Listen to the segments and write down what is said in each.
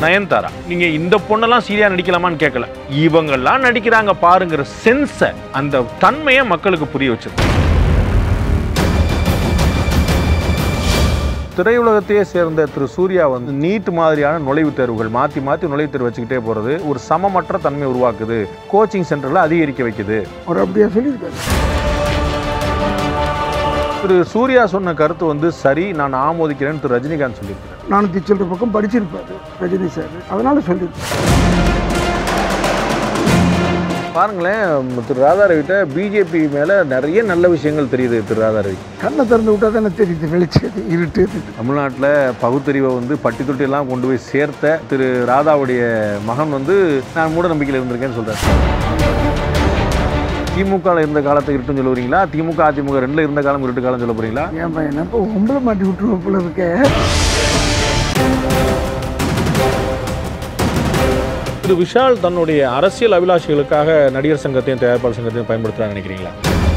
நயன்தாரா நீங்க இந்த பொண்ணெல்லாம் சீரியா நடிக்கலாமான்னு கேட்கல இவங்கெல்லாம் நடிக்கிறாங்க பாருங்கிற சென்ஸை அந்த தன்மையை மக்களுக்கு புரிய வச்சிருக்கு திரையுலகத்தையே சேர்ந்த திரு சூர்யா வந்து நீட் மாதிரியான நுழைவுத் தேர்வுகள் மாற்றி மாற்றி நுழைவுத் தேர்வு வச்சுக்கிட்டே போகிறது ஒரு சமமற்ற தன்மை உருவாக்குது கோச்சிங் சென்டரில் அதிகரிக்க வைக்குது அவர் அப்படியே சொல்லியிருக்காரு திரு சூர்யா சொன்ன கருத்து வந்து சரி நான் ஆமோதிக்கிறேன்னு திரு ரஜினிகாந்த் சொல்லியிருக்காரு நானூற்றி சில்லற பக்கம் படிச்சிருப்பாரு ரஜினி சார் அதனால சொல்லியிருப்பாரு பாருங்களேன் திரு ராதாரவிட்ட பிஜேபி மேலே நிறைய நல்ல விஷயங்கள் தெரியுது திரு ராதாரவி கண்ணை திறந்து விட்டா தானே தெரியுது வெளிச்சது இருட்டு இது. தமிழ்நாட்டில் பகுத்தறிவை வந்து பட்டி தொட்டியெல்லாம் கொண்டு போய் சேர்த்த திரு ராதாவுடைய மகன் வந்து நான் மூட நம்பிக்கையில் இருந்திருக்கேன்னு சொல்கிறார் திமுகவில் இருந்த காலத்தை இருட்டுன்னு சொல்ல வரீங்களா திமுக அதிமுக ரெண்டில் இருந்த காலம் இருட்டு காலம் சொல்ல போறீங்களா என் பையனை இப்போ உங்களை மாட்டி விட்டுருவோம் போல இருக்க திரு விஷால் தன்னுடைய அரசியல் அபிலாஷிகளுக்காக நடிகர் சங்கத்தையும் தயாரிப்பாளர் சங்கத்தையும் பயன்படுத்துறான்னு நினைக்கிறீங்களா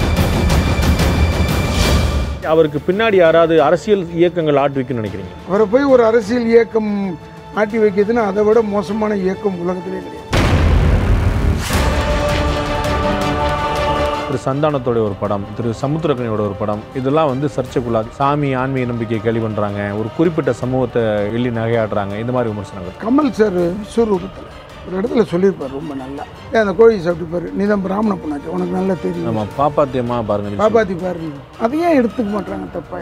அவருக்கு பின்னாடி யாராவது அரசியல் இயக்கங்கள் ஆட்டுவிக்குன்னு நினைக்கிறீங்க அவரை போய் ஒரு அரசியல் இயக்கம் மாட்டி வைக்கிறதுன்னா அதை விட மோசமான இயக்கம் உலகத்திலே கிடையாது திரு சந்தானத்தோட ஒரு படம் திரு சமுத்திரக்கனியோட ஒரு படம் இதெல்லாம் வந்து சர்ச்சைக்குள்ளாது சாமி ஆன்மீக நம்பிக்கையை கேள்வி பண்ணுறாங்க ஒரு குறிப்பிட்ட சமூகத்தை எள்ளி நகையாடுறாங்க இந்த மாதிரி விமர்சனங்கள் கமல் சார் விஸ்வரூபத்தில் ஒரு இடத்துல சொல்லியிருப்பார் ரொம்ப நல்லா ஏன் அந்த கோழி சாப்பிட்டுப்பாரு நீ தான் பிராமண பொண்ணாச்சு உனக்கு நல்லா தெரியும் நம்ம பாப்பாத்தியமா பாருங்க பாப்பாத்தி பாரு அதை ஏன் எடுத்துக்க மாட்டாங்க தப்பா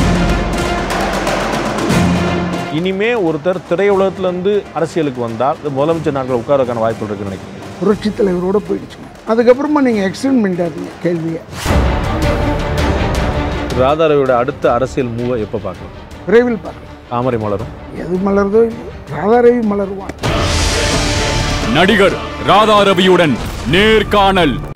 இனிமே ஒருத்தர் திரையுலகத்துல இருந்து அரசியலுக்கு வந்தால் இது முதலமைச்சர் நாட்கள் உட்காரக்கான வாய்ப்பு இருக்குன்னு நினைக்கிறேன் புரட்சி தலைவரோட போயிடுச்சுங்க அதுக்கப்புறமா நீங்கள் எக்ஸ்டெண்ட் பண்ணிட்டாதீங்க கேள்வியை ராதாரவியோட அடுத்த அரசியல் மூவை எப்போ பார்க்கலாம் விரைவில் பார்க்கலாம் தாமரை மலரும் எது மலர்தோ இல்லையோ ராதாரவி மலருவான் நடிகர் ராதா ரவியுடன் நேர்காணல்